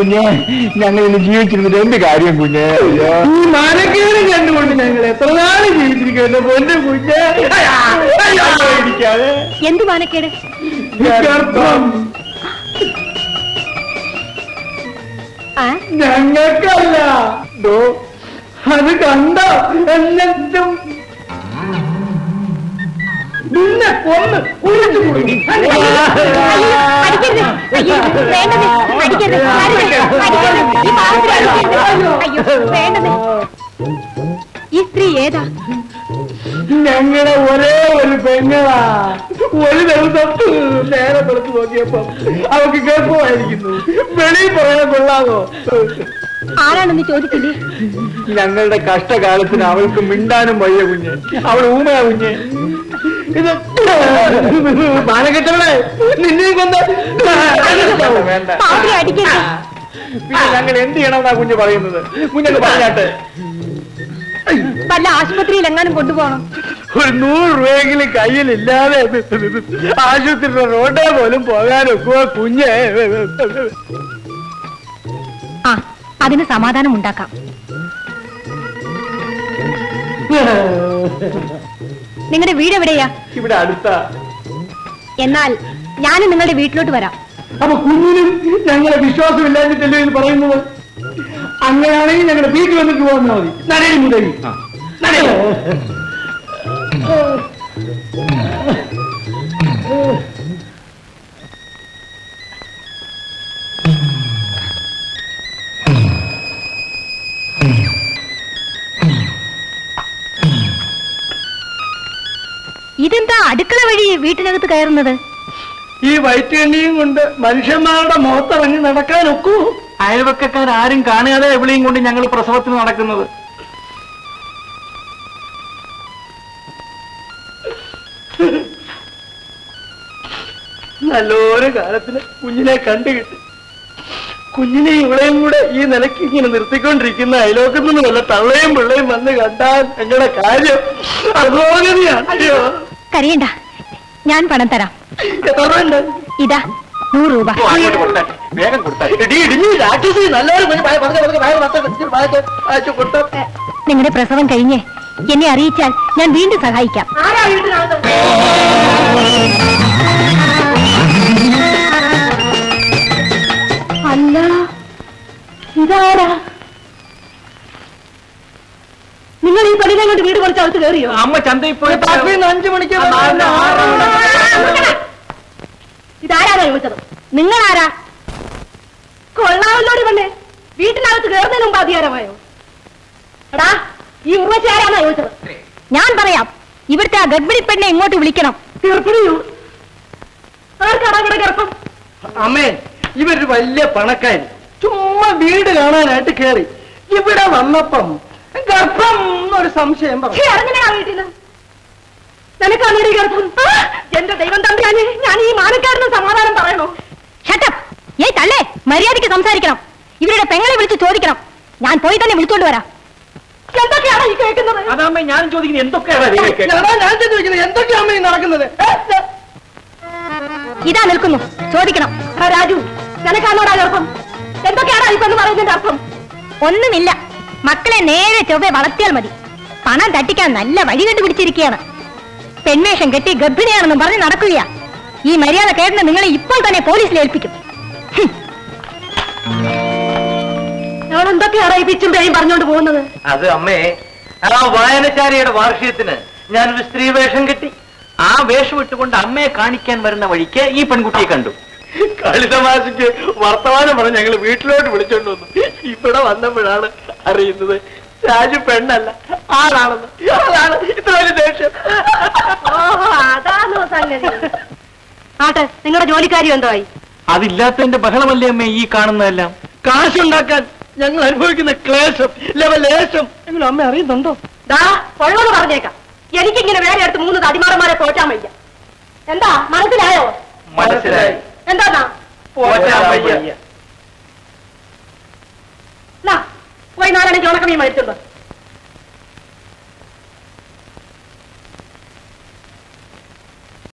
കുഞ്ഞെ ഞങ്ങൾ ഇന്ന് ജീവിച്ചിരുന്നിട്ട് എന്ത് കാര്യം കുഞ്ഞെ അയ്യോ ഈ മാനക്കേടും കണ്ടുകൊണ്ട് ഞങ്ങൾ എത്ര നാള് ജീവിച്ചിരിക്കും എന്റെ പൊന്നു കുഞ്ഞ് അയ്യോ, ഇരിക്കാതെ. എന്ത് മാനക്കേട് ഗർഭം ആ ഞങ്ങൾക്കല്ല ദോ, അത് കണ്ടോ എന്നിട്ടും നിന്നെ കൊന്ന് കുഴിച്ചു കൊടുക്കും അയ്യോ, അടിക്കരുത് അയ്യോ വേണ്ടത് അടിക്കരുത് അരുത്, അടിക്കരുത് ഈ പാവത്തിനെ അടിക്കരുത് അയ്യോ വേണ്ടത് ഈ സ്ത്രീ ഏതാ ഞങ്ങളുടെ ഒരേ ഒരു പെങ്ങളാ ഒരു ദിവസം നേരെ പുറത്ത് നോക്കിയപ്പോ അവക്ക് ഗർഭമായിരിക്കുന്നു വെളിയിൽ പറയാൻ കൊള്ളാമോ ആരാണെന്ന് ചോദിച്ചില്ലേ ഞങ്ങളുടെ കഷ്ടകാലത്തിന് അവൾക്ക് മിണ്ടാനും വയ്യ കുഞ്ഞ് അവൾ ഊമയാ കുഞ്ഞ് ഇത് മാനക്കെട്ടവളെ നിന്നെയും കൊന്ന് വേണ്ട പാവത്തിനെ അടിക്കരുത് പിന്നെ ഞങ്ങൾ എന്ത് ചെയ്യണമെന്നാ കുഞ്ഞ് പറയുന്നത് കുഞ്ഞൊക്കെ പറഞ്ഞാട്ടെ വല്ല ആശുപത്രിയിൽ എങ്ങാനും കൊണ്ടുപോകണം ഒരു നൂറ് രൂപയെങ്കിലും കയ്യിലില്ലാതെ ആശുപത്രിയുടെ റോഡേ പോലും പോകാനൊക്കെ കുഞ്ഞ് ആ അതിന് സമാധാനം ഉണ്ടാക്കാം നിങ്ങളുടെ വീട് എവിടെയാ ഇവിടെ അടുത്താ എന്നാൽ ഞാനും നിങ്ങളുടെ വീട്ടിലോട്ട് വരാം അപ്പൊ കുഞ്ഞിനും ഞങ്ങളെ വിശ്വാസമില്ലാഞ്ഞിട്ടല്ലേ ഇത് പറയുന്നത് അങ്ങനെയാണെങ്കിൽ ഞങ്ങളുടെ വീട്ടിൽ വന്നിട്ട് പോകാൻ മതി നടയിൽ മുതൽ ഇതെന്താ അടുക്കള വഴി വീട്ടിനകത്ത് കയറുന്നത് ഈ വയറ്റുകണ്ണിയും കൊണ്ട് മനുഷ്യന്മാരുടെ മുഖത്തിറങ്ങി നടക്കാനൊക്കൂ അയൽവക്കക്കാരും കാണാതെ എവിടെയും കൊണ്ട് ഞങ്ങൾ പ്രസവത്തിന് നടക്കുന്നത് നല്ലൊരു കാലത്തിന് കുഞ്ഞിനെ കണ്ടുകിട്ടി കുഞ്ഞിനെ ഇവിടെയും കൂടെ ഈ നിലയ്ക്ക് ഇങ്ങനെ നിർത്തിക്കൊണ്ടിരിക്കുന്ന അയലോക്കത്ത് നിന്ന് വല്ല തള്ളയും പിള്ളയും വന്ന് കണ്ടാൽ ഞങ്ങളുടെ കാര്യം അധോഗതിയാണ് അയ്യോ കരയണ്ട ഞാൻ പണം തരാം എത്ര ഉണ്ട് ഇതാ നൂറ് രൂപ അങ്ങോട്ട് കൊടുത്തേ വേഗം കൊടുത്തേ എടീ, ഇടിഞ്ഞ് രാക്ഷസി നല്ലൊരു കുഞ്ഞ് ഭയ- പതുക്കെ, പതുക്കെ, ഭയ- പതുക്കെ, പതുക്കെ, ഭയക്കെ, അയച്ചു കൊടുത്തോ. നിങ്ങളുടെ പ്രസവം കഴിഞ്ഞ് എന്നെ അറിയിച്ചാൽ ഞാൻ വീണ്ടും സഹായിക്കാം അല്ല ഇതാരാ നിങ്ങൾ ഈ പെണ്ണിനെ കൊണ്ട് വീട് കുറച്ച് അകത്ത് കയറിയോ അമ്മ ചന്തയിൽ പോയി രാത്രി ഇന്ന് അഞ്ച് മണിക്ക് നാല്, ആറ് മണി. ഇതാരാണോ ചോദിച്ചത് നിങ്ങളാരാ കൊള്ളാമല്ലോടി പെണ്ണെ വീട്ടിനകത്ത് കയറുന്നതിന് മുമ്പ് അധികാരമായോ എടാ ഈ ഉറവച്ചി ആരാണോ ചോദിച്ചത് ഞാൻ പറയാം ഇവിടുത്തെ ആ ഗർഭിണി പെണ്ണെ ഇങ്ങോട്ട് വിളിക്കണം ഗർഭിണിയോ ആർക്കാടാ ഇവിടെ ഗർഭം അമ്മേ ഇവരൊരു വലിയ പണക്കാരി ചുമ്മാ വീട് കാണാനായിട്ട് കേറി ഇവിടെ വന്നപ്പം ഗർഭം എന്നൊരു സംശയം പറഞ്ഞു ഇറങ്ങണ വീട്ടിൽ നിനക്കാണ് ഈ ഗർഭം എന്റെ ദൈവം തമ്പിയാന് ഞാൻ ഈ മാനക്കാരന് സമാധാനം പറയണോ ഷട്ടപ്പ് ഏയ് തള്ളേ മര്യാദയ്ക്ക് സംസാരിക്കണം ഇവരുടെ പെങ്ങളെ വിളിച്ച് ചോദിക്കണം ഞാൻ പോയി തന്നെ വിളിച്ചോണ്ട് വരാം എന്തൊക്കെയാണ് ഈ കേൾക്കുന്നത് അതാമ്മ ഞാൻ ചോദിക്കുന്നത് എന്തൊക്കെയാണ് നിങ്ങൾക്ക് ഞാനാ ഞാൻ ചോദിക്കുന്നത് എന്തൊക്കെയാ അമ്മ ഈ നടക്കുന്നത് ഏ? ഏ? ഇതാ നിൽക്കുന്നു ചോദിക്കണം ആ രാജു നിനക്കാണോടാ ഗർഭം എന്തൊക്കെയാണോ ഈ പെണ്ണ് പറയുന്നതിന്റെ അർത്ഥം ഒന്നുമില്ല മക്കളെ നേരെ ചൊവ്വെ വളർത്തിയാൽ മതി പണം തട്ടിക്കാൻ നല്ല വഴി കണ്ടുപിടിച്ചിരിക്കുകയാണ് പെൺവേഷം കെട്ടി ഗർഭിണിയാണെന്നും പറഞ്ഞ് നടക്കുകയാ ഈ മര്യാദ കേട്ടിന് നിങ്ങളെ ഇപ്പോൾ തന്നെ പോലീസിൽ ഏൽപ്പിക്കും ഹും. ഞാൻ എന്തൊക്കെയാണ് ഈ പിച്ചും പേയും പറഞ്ഞുകൊണ്ട് പോകുന്നത് അത് അമ്മേ ആ വായനശാലയുടെ വാർഷികത്തിന് ഞാനൊരു സ്ത്രീ വേഷം കെട്ടി ആ വേഷം ഇട്ടുകൊണ്ട് അമ്മയെ കാണിക്കാൻ വരുന്ന വഴിക്ക് ഈ പെൺകുട്ടിയെ കണ്ടു കളിതമാശയ്ക്ക് വർത്തമാനം പറഞ്ഞ് ഞങ്ങൾ വീട്ടിലോട്ട് വിളിച്ചോണ്ട് വന്നു ഇവിടെ വന്നപ്പോഴാണ് അറിയുന്നത് രാജു പെണ്ണല്ല ആളാണെന്ന് അതാണ് ഇത്ര വലിയ ദേഷ്യം അതാണോ സംഗതി ആട്ടെ നിങ്ങളുടെ ജോലിക്കാരി എന്തായി അതില്ലാത്തതിന്റെ ബഹളമല്ലേ അമ്മേ ഈ കാണുന്നതെല്ലാം കാശുണ്ടാക്കാൻ ഞങ്ങൾ അനുഭവിക്കുന്ന ക്ലേശം ലേശം എങ്കിലും അമ്മ അറിയുന്നുണ്ടോ ദാ കൊള്ളോന്ന് പറഞ്ഞേക്കാം എനിക്കിങ്ങനെ വേറെ അടുത്ത് മൂന്ന് തടിമാറന്മാരെ പോറ്റാൻ വയ്യ എന്താ മനസ്സിലായോ മനസ്സിലായി എന്താന്നാ പോറ്റാൻ വയ്യ. നാ, പോയി നാളെ ഉണക്കമീൻ മേടിച്ചോണ്ട് വാ.